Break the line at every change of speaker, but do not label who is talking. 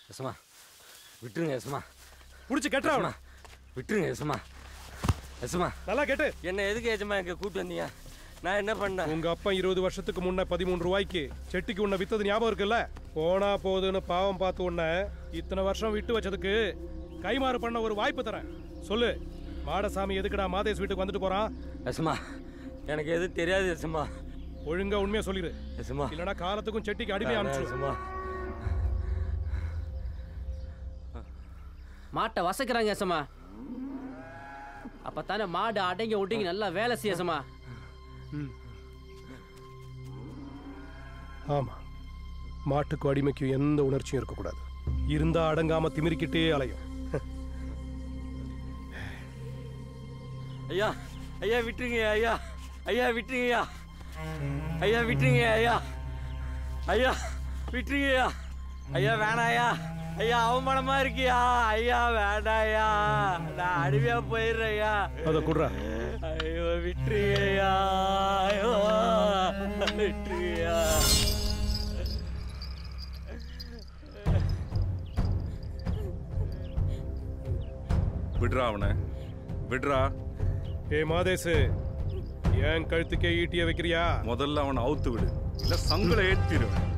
எஸ்மா விட்டுருங்க எஸ்மா
புடிச்சு கட்டுறா அவனை.
விட்டுருங்க எஸ்மா எஸ்மா
நல்லா கேட்டு
என்ன எதுக்கு ஏஜமா இங்க கூப்பிட்டு வந்தீங்க நான் என்ன பண்ணேன்
உங்க அப்பா இருபது வருஷத்துக்கு முன்ன பதிமூணு ரூபாய்க்கு செட்டிக்கு உன்னை வித்தது ஞாபகம் இருக்குல்ல போனா போகுதுன்னு பாவம் பார்த்து உன்னை இத்தனை வருஷம் விட்டு வச்சதுக்கு கைமாறு பண்ண ஒரு வாய்ப்பு தரேன் சொல்லு மாடசாமி எதுக்குடா மாதேஷ் வீட்டுக்கு வந்துட்டு போறான்
எஸ்மா எனக்கு எதுவும் தெரியாது எஸ்மா
ஒழுங்கா உண்மையா சொல்லிடு
எஸ்மா
இல்லனா காலத்துக்கும் செட்டிக்கு அடிமை அனுப்பிச்சு
எஸ்மா
மாட்டை வசக்குறாங்க ஏசமா அப்பத்தானே மாடு அடங்கி ஒடுங்கி நல்லா வேலை செய்ய ஏசமா
ஆமா மாட்டுக்கு அடிமைக்கும் எந்த உணர்ச்சியும் இருக்கக்கூடாது இருந்தா அடங்காம திமிரிக்கிட்டே அலையும்
ஐயா ஐயா விட்டுருங்க ஐயா ஐயா விட்டுருங்கய்யா ஐயா விட்டுருங்க ஐயா ஐயா விட்டுருங்கய்யா ஐயா வேணாயா ஐயா அவமானமா இருக்கியா ஐயா வேண்டாயா நான் அடிமையா போயிடுறேயா
அதை குடுறா
ஐயோ விட்டுருங்கய்யா ஐயோ விட்டுருங்கய்யா
விடுறா அவனை விடுறா
ஏ மாதேசு ஏன் கழுத்துக்கே ஈட்டிய வைக்கிறியா
முதல்ல அவனை அவுத்து விடு இல்ல சங்குல ஏத்திடுவேன்